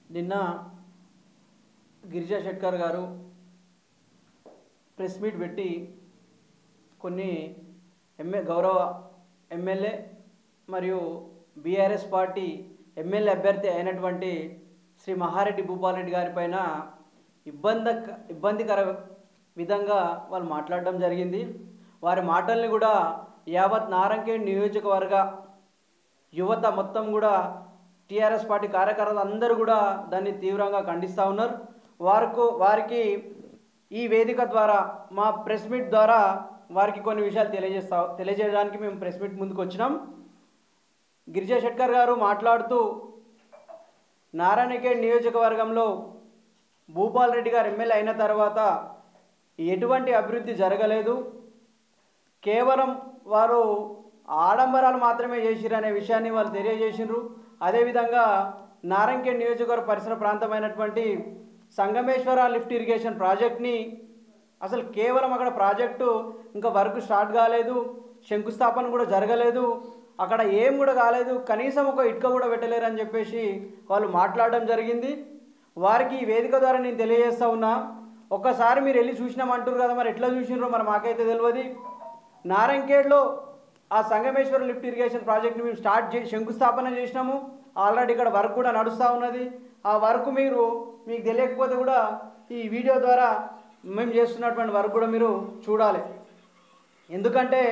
నిన్న గిరిజా షెట్కర్ గారు press meet పెట్టి కొన్ని ఎంఏ గౌరవ ఎమ్మెల్యే మరియు బీఆర్ఎస్ పార్టీ ఎమ్మెల్యే అభ్యర్థి అయినటువంటి శ్రీ మహారెడ్డి భూపాలరెడ్డి గారి పైన ఇబ్బంద ఇబ్బందికర విధంగా వాళ్ళు మాట్లాడడం జరిగింది వారి మాటల్ని కూడా యావత్ నారంకేడ్ నియోజకవర్గ యువత మొత్తం కూడా టీఆర్ఎస్ పార్టీ కార్యకర్తలు అందరూ కూడా దాన్ని తీవ్రంగా ఖండిస్తూ ఉన్నారు వారికి వారికి ఈ వేదిక ద్వారా మా ప్రెస్ మీట్ ద్వారా వారికి కొన్ని విషయాలు తెలియజేస్తా తెలియజేయడానికి మేము ప్రెస్ మీట్ ముందుకు వచ్చినాం గిరిజా షెట్కర్ గారు మాట్లాడుతూ నారాయణఖేడ్ నియోజకవర్గంలో భూపాల్ రెడ్డి గారు ఎమ్మెల్యే అయిన తర్వాత ఎటువంటి అభివృద్ధి జరగలేదు కేవలం వారు ఆడంబరాలు మాత్రమే చేసిరు అనే విషయాన్ని వాళ్ళు తెలియజేసినారు అదేవిధంగా నారంకేడ్ నియోజకవర్గ పరిసర ప్రాంతమైనటువంటి సంగమేశ్వర లిఫ్ట్ ఇరిగేషన్ ప్రాజెక్ట్ని అసలు కేవలం అక్కడ ప్రాజెక్టు ఇంకా వర్క్ స్టార్ట్ కాలేదు శంకుస్థాపన కూడా జరగలేదు అక్కడ ఏం కూడా కాలేదు కనీసం ఒక ఇటుక కూడా పెట్టలేరు అని చెప్పేసి వాళ్ళు మాట్లాడడం జరిగింది వారికి ఈ వేదిక ద్వారా నేను తెలియజేస్తా ఉన్నా ఒక్కసారి మీరు వెళ్ళి చూసినామంటారు కదా మరి ఎట్లా చూసినారో మరి మాకైతే తెలియదు నారంకేడ్లో ఆ సంగమేశ్వర లిఫ్ట్ ఇరిగేషన్ ప్రాజెక్ట్ని మేము స్టార్ట్ చే శంకుస్థాపన చేసినాము ఆల్రెడీ ఇక్కడ వర్క్ కూడా నడుస్తూ ఉన్నది ఆ వర్క్ మీరు మీకు తెలియకపోతే కూడా ఈ వీడియో ద్వారా మేము చేస్తున్నటువంటి వర్క్ కూడా మీరు చూడాలి ఎందుకంటే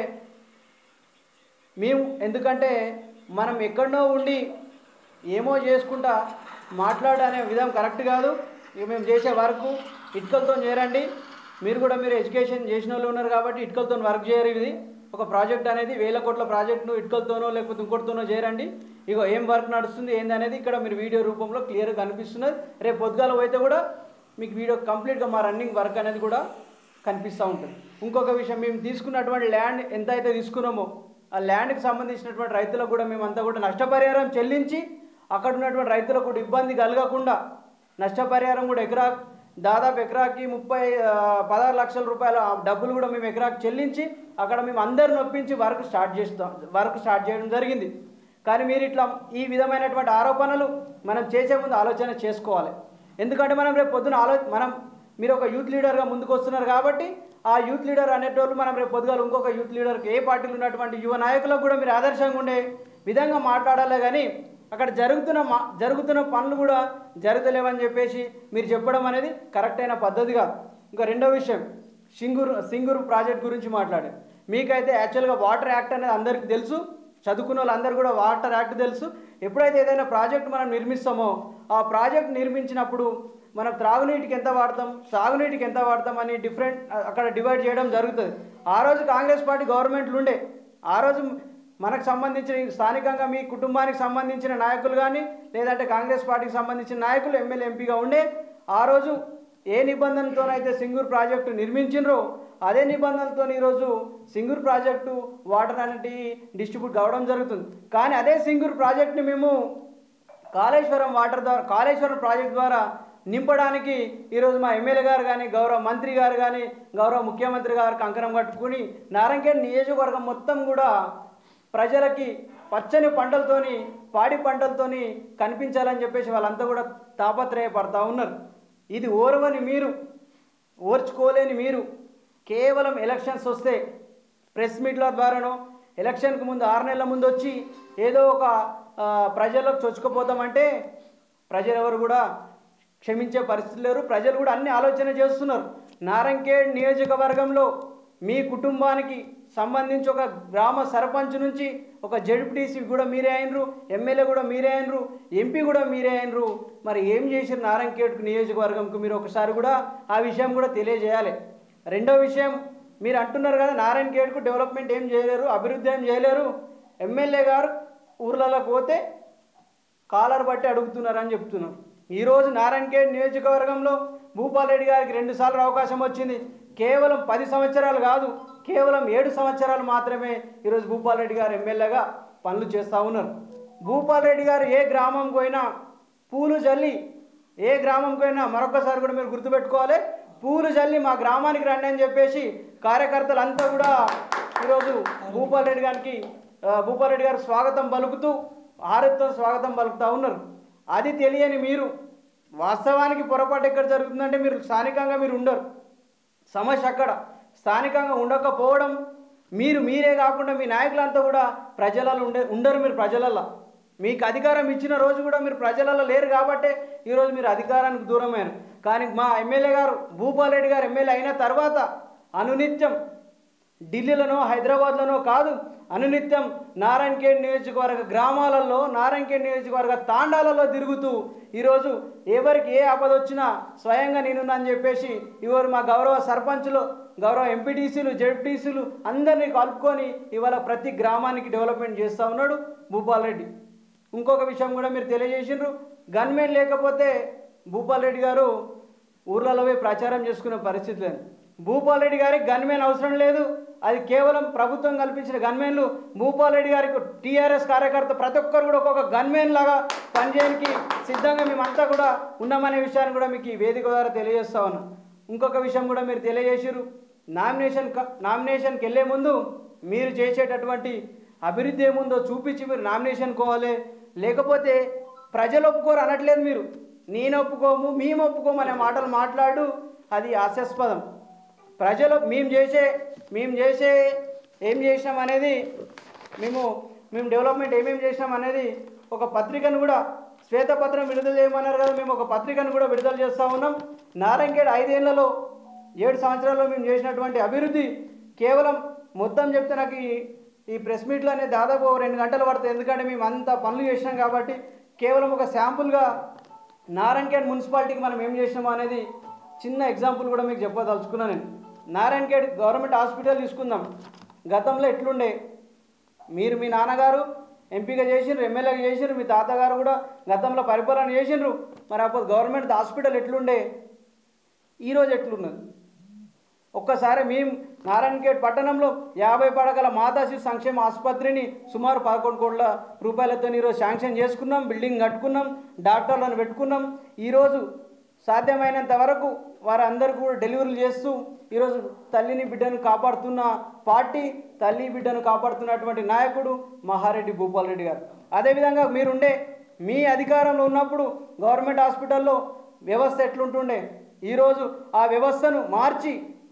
మేము ఎందుకంటే మనం ఎక్కడనో ఉండి ఏమో చేసుకుంటా మాట్లాడనే విధానం కరెక్ట్ కాదు ఇక మేము చేసే వర్క్ ఇటుకలతో చేరండి మీరు కూడా మీరు ఎడ్యుకేషన్ చేసిన వాళ్ళు ఉన్నారు కాబట్టి ఇటుకలతో వర్క్ చేయరు ఇది ఒక ప్రాజెక్ట్ అనేది వేల కోట్ల ప్రాజెక్ట్ను ఇటుకలతోనో లేకపోతే ఇంకోటితోనో చేరండి ఇగో ఏం వర్క్ నడుస్తుంది ఏంది అనేది ఇక్కడ మీరు వీడియో రూపంలో క్లియర్గా కనిపిస్తున్నది రేపు పొద్దుగాల పోతే కూడా మీకు వీడియో కంప్లీట్గా మా రన్నింగ్ వర్క్ అనేది కూడా కనిపిస్తూ ఉంటుంది ఇంకొక విషయం మేము తీసుకున్నటువంటి ల్యాండ్ ఎంత అయితే తీసుకున్నామో ఆ ల్యాండ్కి సంబంధించినటువంటి రైతులకు కూడా మేమంతా కూడా నష్టపరిహారం చెల్లించి అక్కడ ఉన్నటువంటి రైతులకు కూడా ఇబ్బంది కలగకుండా నష్టపరిహారం కూడా ఎకరా దాదాపు ఎకరాకి ముప్పై ఆ, పదహారు లక్షల రూపాయల ఆ డబ్బులు కూడా మేము ఎకరాకి చెల్లించి అక్కడ మేము అందరిని ఒప్పించి వర్క్ స్టార్ట్ చేస్తాం వర్క్ స్టార్ట్ చేయడం జరిగింది కానీ మీరు ఇట్లా ఈ విధమైనటువంటి ఆరోపణలు మనం చేసే ముందు ఆలోచన చేసుకోవాలి ఎందుకంటే మనం రేపు పొద్దున ఆలో మనం మీరు ఒక యూత్ లీడర్గా ముందుకు వస్తున్నారు కాబట్టి ఆ యూత్ లీడర్ అనేటోళ్ళు మనం రేపు పొద్దుగాల ఇంకొక యూత్ లీడర్కి ఏ పార్టీలు ఉన్నటువంటి యువ నాయకులకు కూడా మీరు ఆదర్శంగా ఉండే విధంగా మాట్లాడాలే కానీ అక్కడ జరుగుతున్న మా జరుగుతున్న పనులు కూడా జరుగుతలేవని చెప్పేసి మీరు చెప్పడం అనేది కరెక్ట్ అయిన పద్ధతి కాదు ఇంకా రెండో విషయం సింగూరు సింగూరు ప్రాజెక్ట్ గురించి మాట్లాడారు మీకైతే యాక్చువల్గా వాటర్ యాక్ట్ అనేది అందరికీ తెలుసు చదువుకున్న వాళ్ళందరూ కూడా వాటర్ యాక్ట్ తెలుసు ఎప్పుడైతే ఏదైనా ప్రాజెక్ట్ మనం నిర్మిస్తామో ఆ ప్రాజెక్ట్ నిర్మించినప్పుడు మనం త్రాగునీటికి ఎంత వాడతాం సాగునీటికి ఎంత వాడతాం అని డిఫరెంట్ అక్కడ డివైడ్ చేయడం జరుగుతుంది ఆ రోజు కాంగ్రెస్ పార్టీ గవర్నమెంట్లు ఉండే ఆ రోజు మనకు సంబంధించిన స్థానికంగా మీ కుటుంబానికి సంబంధించిన నాయకులు కానీ లేదంటే కాంగ్రెస్ పార్టీకి సంబంధించిన నాయకులు ఎమ్మెల్యే ఎంపీగా ఉండే ఆ రోజు ఏ నిబంధనతోనైతే సింగూర్ ప్రాజెక్టు నిర్మించినరో అదే నిబంధనలతో ఈరోజు సింగూర్ ప్రాజెక్టు వాటర్ అనేది డిస్ట్రిబ్యూట్ కావడం జరుగుతుంది కానీ అదే సింగూర్ ప్రాజెక్ట్ని మేము కాళేశ్వరం వాటర్ ద్వారా కాళేశ్వరం ప్రాజెక్ట్ ద్వారా నింపడానికి ఈరోజు మా ఎమ్మెల్యే గారు కానీ గౌరవ మంత్రి గారు కానీ గౌరవ ముఖ్యమంత్రి గారు కంకణం కట్టుకుని నారాయణఖేడ్ నియోజకవర్గం మొత్తం కూడా ప్రజలకి పచ్చని పంటలతోని పాడి పంటలతోని కనిపించాలని చెప్పేసి వాళ్ళంతా కూడా తాపత్రయపడతా ఉన్నారు ఇది ఓర్వని మీరు ఓర్చుకోలేని మీరు కేవలం ఎలక్షన్స్ వస్తే ప్రెస్ మీట్ల ద్వారానో ఎలక్షన్కి ముందు ఆరు నెలల ముందు వచ్చి ఏదో ఒక ఆ, ప్రజలకు చొచ్చుకుపోతామంటే ప్రజలెవరు కూడా క్షమించే పరిస్థితి లేరు ప్రజలు కూడా అన్ని ఆలోచన చేస్తున్నారు నారంకేడ్ నియోజకవర్గంలో మీ కుటుంబానికి సంబంధించి ఒక గ్రామ సర్పంచ్ నుంచి ఒక జడ్పీటీసీ కూడా మీరే అయినరు ఎమ్మెల్యే కూడా మీరే అయినరు ఎంపీ కూడా మీరే అయినరు మరి ఏం చేసిరు నారంకేడ్ నియోజకవర్గంకు మీరు ఒకసారి కూడా ఆ విషయం కూడా తెలియజేయాలి రెండో విషయం మీరు అంటున్నారు కదా నారాయణ గేట్కు డెవలప్మెంట్ ఏం చేయలేరు అభివృద్ధి ఏం చేయలేరు ఎమ్మెల్యే గారు ఊర్లలోకి పోతే కాలర్ బట్టి అడుగుతున్నారని చెప్తున్నారు ఈరోజు నారాయణఖేడ్ నియోజకవర్గంలో భూపాల్ రెడ్డి గారికి రెండుసార్లు అవకాశం వచ్చింది కేవలం పది సంవత్సరాలు కాదు కేవలం ఏడు సంవత్సరాలు మాత్రమే ఈరోజు భూపాల్ రెడ్డి గారు ఎమ్మెల్యేగా పనులు చేస్తూ ఉన్నారు భూపాల్ రెడ్డి గారు ఏ గ్రామంకి పోయినా పూలు జల్లి ఏ గ్రామంకి పోయినా మరొకసారి కూడా మీరు గుర్తుపెట్టుకోవాలి పూలు జల్లి మా గ్రామానికి రండి అని చెప్పేసి కార్యకర్తలు అంతా కూడా ఈరోజు భూపాల్ రెడ్డి గారికి ఆ, భూపాల్ రెడ్డి గారు స్వాగతం పలుకుతూ హారతితో స్వాగతం పలుకుతూ ఉన్నారు అది తెలియని మీరు వాస్తవానికి పొరపాటు ఎక్కడ జరుగుతుందంటే మీరు స్థానికంగా మీరు ఉండరు సమస్య అక్కడ స్థానికంగా ఉండకపోవడం మీరు మీరే కాకుండా మీ నాయకులంతా కూడా ప్రజలలో ఉండే ఉండరు మీరు ప్రజలల్లో మీకు అధికారం ఇచ్చిన రోజు కూడా మీరు ప్రజలలో లేరు కాబట్టే ఈరోజు మీరు అధికారానికి దూరమైన కానీ మా ఎమ్మెల్యే గారు భూపాల్ రెడ్డి గారు ఎమ్మెల్యే అయిన తర్వాత అనునిత్యం ఢిల్లీలోనో హైదరాబాద్లోనో కాదు అనునిత్యం నారాయణఖేడ్ నియోజకవర్గ గ్రామాలలో నారాయణఖేడ్ నియోజకవర్గ తాండాలలో తిరుగుతూ ఈరోజు ఎవరికి ఏ ఆపద వచ్చినా స్వయంగా నేనున్నాను చెప్పేసి ఇవారు మా గౌరవ సర్పంచులు గౌరవ ఎంపీటీసీలు జెడ్పీటీసీలు అందరినీ కలుపుకొని ఇవాళ ప్రతి గ్రామానికి డెవలప్మెంట్ చేస్తూ ఉన్నాడు భూపాల్ రెడ్డి ఇంకొక విషయం కూడా మీరు తెలియజేసిండ్రు గన్మెన్ లేకపోతే భూపాల్ రెడ్డి గారు ఊర్లలో పోయి ప్రచారం చేసుకునే పరిస్థితి లేదు భూపాల్ రెడ్డి గారికి గన్మెన్ అవసరం లేదు అది కేవలం ప్రభుత్వం కల్పించిన గన్మెన్లు భూపాల్ రెడ్డి గారికి టీఆర్ఎస్ కార్యకర్త ప్రతి ఒక్కరు కూడా ఒక్కొక్క గన్మెన్ లాగా పనిచేయడానికి సిద్ధంగా మేమంతా కూడా ఉన్నామనే విషయాన్ని కూడా మీకు ఈ వేదిక ద్వారా తెలియజేస్తా ఉన్నాం ఇంకొక విషయం కూడా మీరు తెలియజేసారు నామినేషన్ క- నామినేషన్కి వెళ్ళే ముందు మీరు చేసేటటువంటి అభివృద్ధి ఏముందో చూపించి మీరు నామినేషన్ కోవాలి లేకపోతే ప్రజలు ఒప్పుకోరు అనట్లేదు మీరు నేను ఒప్పుకోము మేము ఒప్పుకోము అనే మాటలు మాట్లాడు అది హాస్యాస్పదం ప్రజలు మేము చేసే మేము చేసే ఏం చేసినాం అనేది మేము మేము డెవలప్మెంట్ ఏమేమి చేసినాం అనేది ఒక పత్రికను కూడా శ్వేతపత్రం విడుదల చేయమన్నారు కదా మేము ఒక పత్రికను కూడా విడుదల చేస్తూ ఉన్నాం నారాయణఖేడ్ ఐదేళ్లలో ఏడు సంవత్సరాల్లో మేము చేసినటువంటి అభివృద్ధి కేవలం మొత్తం చెప్తే నాకు ఈ ఈ ప్రెస్ మీట్లో అనేది దాదాపు ఒక రెండు గంటలు పడుతుంది ఎందుకంటే మేము అంత పనులు చేసినాం కాబట్టి కేవలం ఒక శాంపుల్గా నారాయణఖేడ్ మున్సిపాలిటీకి మనం ఏం చేసినామో అనేది చిన్న ఎగ్జాంపుల్ కూడా మీకు చెప్పదలుచుకున్నాను నేను నారాయణఖేడ్ గవర్నమెంట్ హాస్పిటల్ తీసుకుందాం గతంలో ఎట్లుండే మీరు మీ నాన్నగారు ఎంపీగా చేసిండ్రు ఎమ్మెల్యేగా చేసిండ్రు మీ తాతగారు కూడా గతంలో పరిపాలన చేసిండ్రు మరి అప్పుడు గవర్నమెంట్ హాస్పిటల్ ఎట్లుండే ఈరోజు ఎట్లున్నది ఒక్కసారి మేము నారాయణఖేడ్ పట్టణంలో యాభై పడకల మాతాశిశు సంక్షేమ ఆసుపత్రిని సుమారు పదకొండు కోట్ల రూపాయలతో ఈరోజు శాంక్షన్ చేసుకున్నాం బిల్డింగ్ కట్టుకున్నాం డాక్టర్లను పెట్టుకున్నాం ఈరోజు సాధ్యమైనంత వరకు వారందరికీ కూడా డెలివరీలు చేస్తూ ఈరోజు తల్లిని బిడ్డను కాపాడుతున్న పార్టీ తల్లి బిడ్డను కాపాడుతున్నటువంటి నాయకుడు మహారెడ్డి భూపాల్ రెడ్డి గారు అదేవిధంగా మీరుండే మీ అధికారంలో ఉన్నప్పుడు గవర్నమెంట్ హాస్పిటల్లో వ్యవస్థ ఎట్లుంటుండే ఈరోజు ఆ వ్యవస్థను మార్చి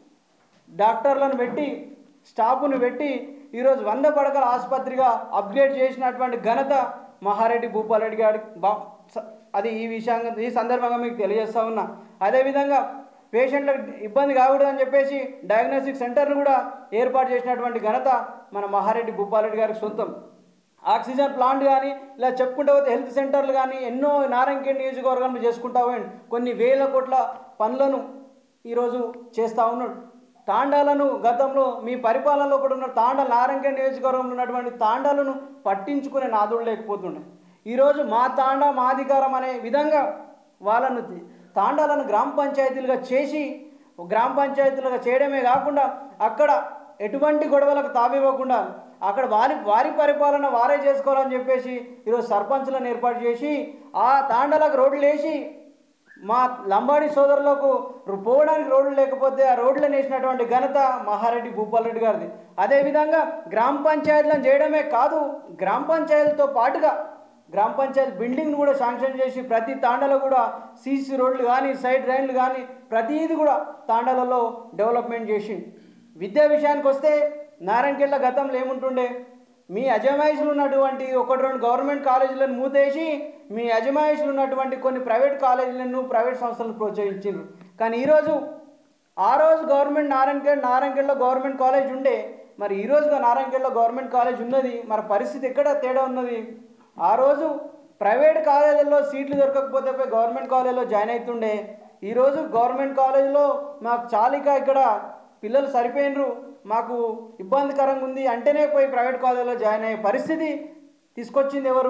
డాక్టర్లను పెట్టి స్టాఫ్ను పెట్టి ఈరోజు వంద పడకల ఆసుపత్రిగా అప్గ్రేడ్ చేసినటువంటి ఘనత మహారెడ్డి భూపాలరెడ్డి గారి బా స- అది ఈ విషయంగా ఈ సందర్భంగా మీకు తెలియజేస్తా ఉన్నా అదేవిధంగా పేషెంట్లకు ఇబ్బంది కాకూడదని చెప్పేసి డయాగ్నోస్టిక్ సెంటర్ను కూడా ఏర్పాటు చేసినటువంటి ఘనత మన మహారెడ్డి భూపాలరెడ్డి గారికి సొంతం ఆక్సిజన్ ప్లాంట్ కానీ ఇలా చెప్పుకుంటూ పోతే హెల్త్ సెంటర్లు కానీ ఎన్నో నారాయణఖేడ్ నియోజకవర్గంలో చేసుకుంటా పోయిండు కొన్ని వేల కోట్ల పనులను ఈరోజు చేస్తూ ఉన్నాడు తాండాలను గతంలో మీ పరిపాలనలో కూడా ఉన్న తాండా నారాయణఖేడ్ నియోజకవర్గంలో ఉన్నటువంటి తాండాలను పట్టించుకునే నాదుడు లేకపోతుండే ఈరోజు మా తాండా మా అధికారం అనే విధంగా వాళ్ళను తి- తాండాలను గ్రామ పంచాయతీలుగా చేసి గ్రామ పంచాయతీలుగా చేయడమే కాకుండా అక్కడ ఎటువంటి గొడవలకు తావివ్వకుండా అక్కడ వారి వారి పరిపాలన వారే చేసుకోవాలని చెప్పేసి ఈరోజు సర్పంచులను ఏర్పాటు చేసి ఆ తాండాలకు రోడ్లు వేసి మా లంబాడి సోదరులకు రు- పోవడానికి రోడ్లు లేకపోతే ఆ రోడ్లను వేసినటువంటి ఘనత మహారెడ్డి భూపాల్ రెడ్డి గారిది అదేవిధంగా గ్రామ పంచాయతీలను చేయడమే కాదు గ్రామ పంచాయతీలతో పాటుగా గ్రామ పంచాయతీ బిల్డింగ్ను కూడా శాంక్షన్ చేసి ప్రతి తాండలో కూడా సీసీ రోడ్లు కానీ సైడ్ రైన్లు కానీ ప్రతిదీ కూడా తాండాలలో డెవలప్మెంట్ చేసి విద్యా విషయానికి వస్తే నారాయణకెళ్ళ గతంలో ఏముంటుండే మీ అజమాయిషులు ఉన్నటువంటి ఒకటి రెండు గవర్నమెంట్ కాలేజీలను మూతేసి మీ అజమాయిషులు ఉన్నటువంటి కొన్ని ప్రైవేట్ కాలేజీలను ప్రైవేట్ సంస్థలను ప్రోత్సహించారు కానీ ఈరోజు ఆ రోజు గవర్నమెంట్ నారాయణఖేడ్ నారాయణఖేడ్లో గవర్నమెంట్ కాలేజ్ ఉండే మరి ఈ రోజుగా నారాయణఖేడ్లో గవర్నమెంట్ కాలేజ్ ఉన్నది మరి పరిస్థితి ఎక్కడ తేడా ఉన్నది ఆ రోజు ప్రైవేట్ కాలేజీల్లో సీట్లు దొరకకపోతే పోయి గవర్నమెంట్ కాలేజీలో జాయిన్ అవుతుండే ఈరోజు గవర్నమెంట్ కాలేజీలో మాకు చాలిక ఇక్కడ పిల్లలు సరిపోయినరు మాకు ఇబ్బందికరంగా ఉంది అంటేనే పోయి ప్రైవేట్ కాలేజీలో జాయిన్ అయ్యే పరిస్థితి తీసుకొచ్చింది ఎవరు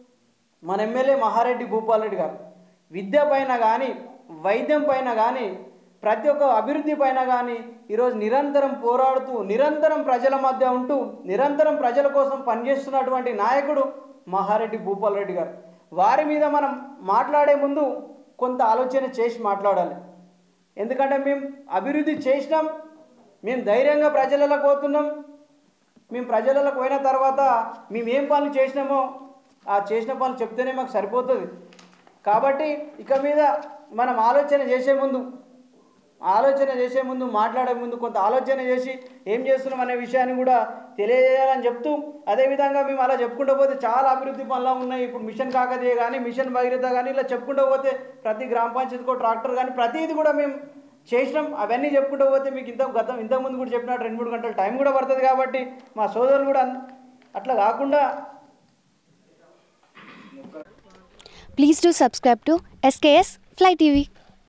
మన ఎమ్మెల్యే మహారెడ్డి భూపాల్ రెడ్డి గారు విద్య పైన కానీ వైద్యం పైన కానీ ప్రతి ఒక్క అభివృద్ధి పైన కానీ ఈరోజు నిరంతరం పోరాడుతూ నిరంతరం ప్రజల మధ్య ఉంటూ నిరంతరం ప్రజల కోసం పనిచేస్తున్నటువంటి నాయకుడు మహారెడ్డి భూపాల్ రెడ్డి గారు వారి మీద మనం మాట్లాడే ముందు కొంత ఆలోచన చేసి మాట్లాడాలి ఎందుకంటే మేము అభివృద్ధి చేసినాం మేము ధైర్యంగా ప్రజలకు పోతున్నాం మేము ప్రజలకు పోయిన తర్వాత మేము ఏం పనులు చేసినామో ఆ చేసిన పనులు చెప్తేనే మాకు సరిపోతుంది కాబట్టి ఇక మీద మనం ఆలోచన చేసే ముందు ఆలోచన చేసే ముందు మాట్లాడే ముందు కొంత ఆలోచన చేసి ఏం చేస్తున్నాం అనే విషయాన్ని కూడా తెలియజేయాలని చెప్తూ అదేవిధంగా మేము అలా చెప్పుకుంటూ పోతే చాలా అభివృద్ధి పనులు ఉన్నాయి ఇప్పుడు మిషన్ కాకతీయ కానీ మిషన్ భగీరథ కానీ ఇలా చెప్పుకుంటూ పోతే ప్రతి గ్రామ పంచాయతీకో ట్రాక్టర్ కానీ ప్రతిది కూడా మేము చేసినాం అవన్నీ చెప్పుకుంటూ పోతే మీకు ఇంత గతం ఇంతకుముందు కూడా చెప్పినట్టు రెండు మూడు గంటల టైం కూడా పడుతుంది కాబట్టి మా సోదరులు కూడా అన్- అట్లా కాకుండా Please do subscribe to SKS Fly TV.